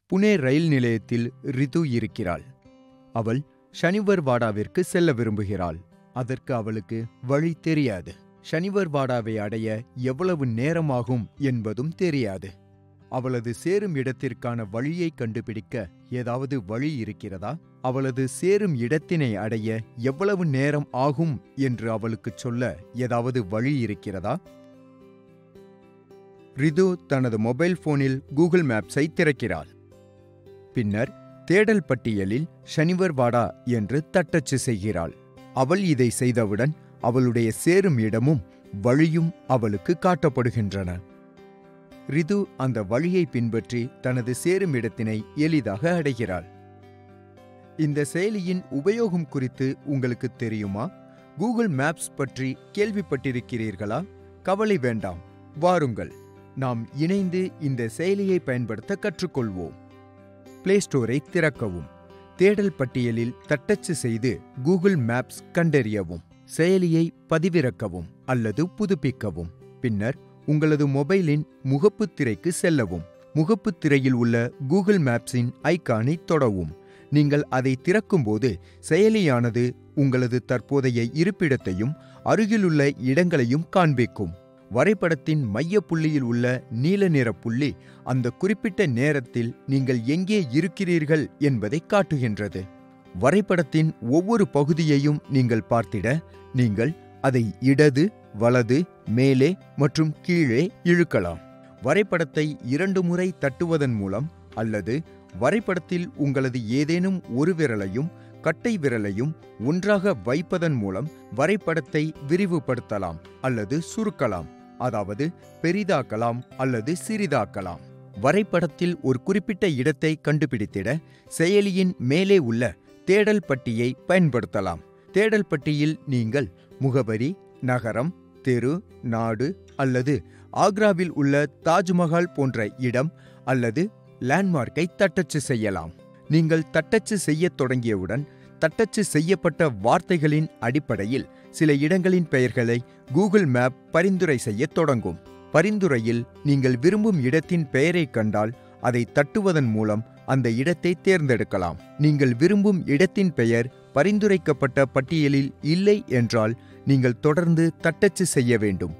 புனே ரயில் நிலையத்தில் ரிது இருக்கிறாள் அவள் ஷனிவர்வாடாவிற்கு செல்ல விரும்புகிறாள் அதற்கு அவளுக்கு வழி தெரியாது ஷனிவர்வாடாவை அடைய எவ்வளவு நேரமாகும் என்பதும் தெரியாது அவளது சேரும் இடத்திற்கான வழியை கண்டுபிடிக்க ஏதாவது வழி இருக்கிறதா அவளது சேரும் இடத்தினை அடைய எவ்வளவு நேரம் ஆகும் என்று அவளுக்குச் சொல்ல ஏதாவது வழி இருக்கிறதா ரிது தனது மொபைல் போனில் கூகுள் மேப்ஸை திறக்கிறாள் பின்னர் தேடல் பட்டியலில் ஷனிவர்வாடா என்று தட்டச்சு செய்கிறாள் அவள் இதை செய்தவுடன் அவளுடைய சேரும் இடமும் வழியும் அவளுக்கு காட்டப்படுகின்றன ரிது அந்த வழியை பின்பற்றி தனது சேரும் இடத்தினை எளிதாக அடைகிறாள் இந்த செயலியின் உபயோகம் குறித்து உங்களுக்கு தெரியுமா கூகுள் மேப்ஸ் பற்றி கேள்விப்பட்டிருக்கிறீர்களா கவலை வேண்டாம் வாருங்கள் நாம் இணைந்து இந்த செயலியை பயன்படுத்த கற்றுக்கொள்வோம் பிளே ஸ்டோரை திறக்கவும் தேடல் பட்டியலில் தட்டச்சு செய்து கூகுள் மேப்ஸ் கண்டறியவும் செயலியை பதிவிறக்கவும் அல்லது புதுப்பிக்கவும் பின்னர் உங்களது மொபைலின் முகப்புத் திரைக்கு செல்லவும் முகப்புத் திரையில் உள்ள கூகுள் மேப்ஸின் ஐகானை தொடவும் நீங்கள் அதை திறக்கும்போது செயலியானது உங்களது தற்போதைய இருப்பிடத்தையும் அருகிலுள்ள இடங்களையும் காண்பிக்கும் வரைபடத்தின் மைய புள்ளியில் உள்ள நீல நிற புள்ளி அந்த குறிப்பிட்ட நேரத்தில் நீங்கள் எங்கே இருக்கிறீர்கள் என்பதை காட்டுகின்றது வரைபடத்தின் ஒவ்வொரு பகுதியையும் நீங்கள் பார்த்திட நீங்கள் அதை இடது வலது மேலே மற்றும் கீழே இழுக்கலாம் வரைபடத்தை இரண்டு முறை தட்டுவதன் மூலம் அல்லது வரைபடத்தில் உங்களது ஏதேனும் ஒரு விரலையும் கட்டை விரலையும் ஒன்றாக வைப்பதன் மூலம் வரைபடத்தை விரிவுபடுத்தலாம் அல்லது சுருக்கலாம் அதாவது பெரிதாக்கலாம் அல்லது சிறிதாக்கலாம் வரைபடத்தில் ஒரு குறிப்பிட்ட இடத்தை கண்டுபிடித்திட செயலியின் மேலே உள்ள தேடல் பட்டியை பயன்படுத்தலாம் தேடல் பட்டியில் நீங்கள் முகவரி நகரம் தெரு நாடு அல்லது ஆக்ராவில் உள்ள தாஜ்மஹால் போன்ற இடம் அல்லது லேண்ட்மார்க்கை தட்டச்சு செய்யலாம் நீங்கள் தட்டச்சு செய்யத் தொடங்கியவுடன் தட்டச்சு செய்யப்பட்ட வார்த்தைகளின் அடிப்படையில் சில இடங்களின் பெயர்களை கூகுள் மேப் பரிந்துரை செய்யத் தொடங்கும் பரிந்துரையில் நீங்கள் விரும்பும் இடத்தின் பெயரை கண்டால் அதை தட்டுவதன் மூலம் அந்த இடத்தை தேர்ந்தெடுக்கலாம் நீங்கள் விரும்பும் இடத்தின் பெயர் பரிந்துரைக்கப்பட்ட பட்டியலில் இல்லை என்றால் நீங்கள் தொடர்ந்து தட்டச்சு செய்ய வேண்டும்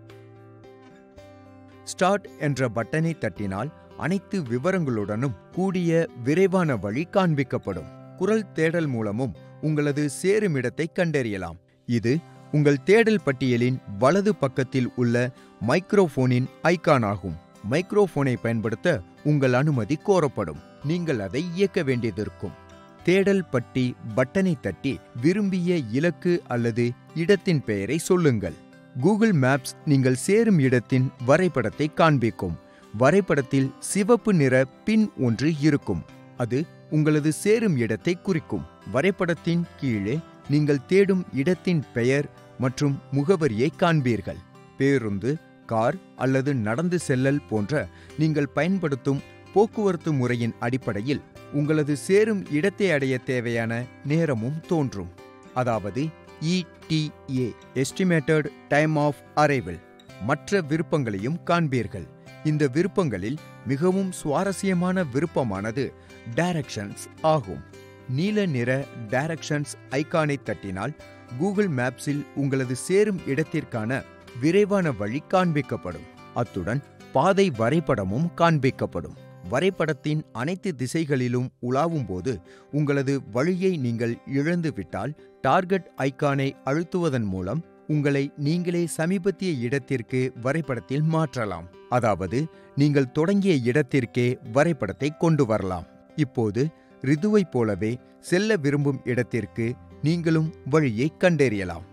ஸ்டார்ட் என்ற பட்டனை தட்டினால் அனைத்து விவரங்களுடனும் கூடிய விரைவான வழி காண்பிக்கப்படும் குரல் தேடல் மூலமும் உங்களது சேருமிடத்தை கண்டறியலாம் இது உங்கள் தேடல் பட்டியலின் வலது பக்கத்தில் உள்ள மைக்ரோஃபோனின் ஐகான் ஆகும் மைக்ரோஃபோனை பயன்படுத்த உங்கள் அனுமதி கோரப்படும் நீங்கள் அதை இயக்க வேண்டியதிருக்கும் தேடல் பட்டி பட்டனை தட்டி விரும்பிய இலக்கு அல்லது இடத்தின் பெயரை சொல்லுங்கள் கூகுள் மேப்ஸ் நீங்கள் சேரும் இடத்தின் வரைபடத்தை காண்பிக்கும் வரைபடத்தில் சிவப்பு நிற பின் ஒன்று இருக்கும் அது உங்களது சேரும் இடத்தை குறிக்கும் வரைபடத்தின் கீழே நீங்கள் தேடும் இடத்தின் பெயர் மற்றும் முகவரியை காண்பீர்கள் பேருந்து கார் அல்லது நடந்து செல்லல் போன்ற நீங்கள் பயன்படுத்தும் போக்குவரத்து முறையின் அடிப்படையில் உங்களது சேரும் இடத்தை அடைய தேவையான நேரமும் தோன்றும் அதாவது ETA estimated time of arrival மற்ற விருப்பங்களையும் காண்பீர்கள் இந்த விருப்பங்களில் மிகவும் சுவாரஸ்யமான விருப்பமானது டைரக்ஷன்ஸ் ஆகும் நீல நிற டைரக்ஷன்ஸ் ஐகானை தட்டினால் கூகுள் மேப்ஸில் உங்களது சேரும் இடத்திற்கான விரைவான வழி காண்பிக்கப்படும் அத்துடன் பாதை வரைபடமும் காண்பிக்கப்படும் வரைபடத்தின் அனைத்து திசைகளிலும் உலாவும் போது உங்களது வழியை நீங்கள் இழந்துவிட்டால் டார்கெட் ஐகானை அழுத்துவதன் மூலம் உங்களை நீங்களே சமீபத்திய இடத்திற்கு வரைபடத்தில் மாற்றலாம் அதாவது நீங்கள் தொடங்கிய இடத்திற்கே வரைபடத்தை கொண்டு வரலாம் இப்போது ரிதுவைப் போலவே செல்ல விரும்பும் இடத்திற்கு நீங்களும் வழியை கண்டறியலாம்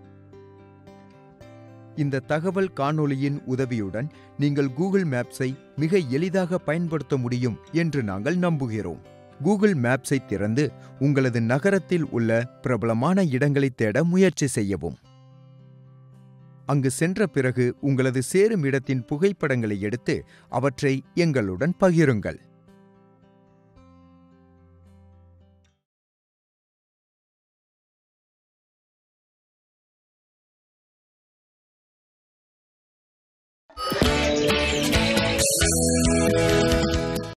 இந்த தகவல் காணொளியின் உதவியுடன் நீங்கள் கூகுள் மேப்ஸை மிக எளிதாக பயன்படுத்த முடியும் என்று நாங்கள் நம்புகிறோம் கூகுள் மேப்ஸை திறந்து உங்களது நகரத்தில் உள்ள பிரபலமான இடங்களை தேட முயற்சி செய்யவும் அங்கு சென்ற பிறகு உங்களது சேரும் இடத்தின் புகைப்படங்களை எடுத்து அவற்றை எங்களுடன் பகிருங்கள்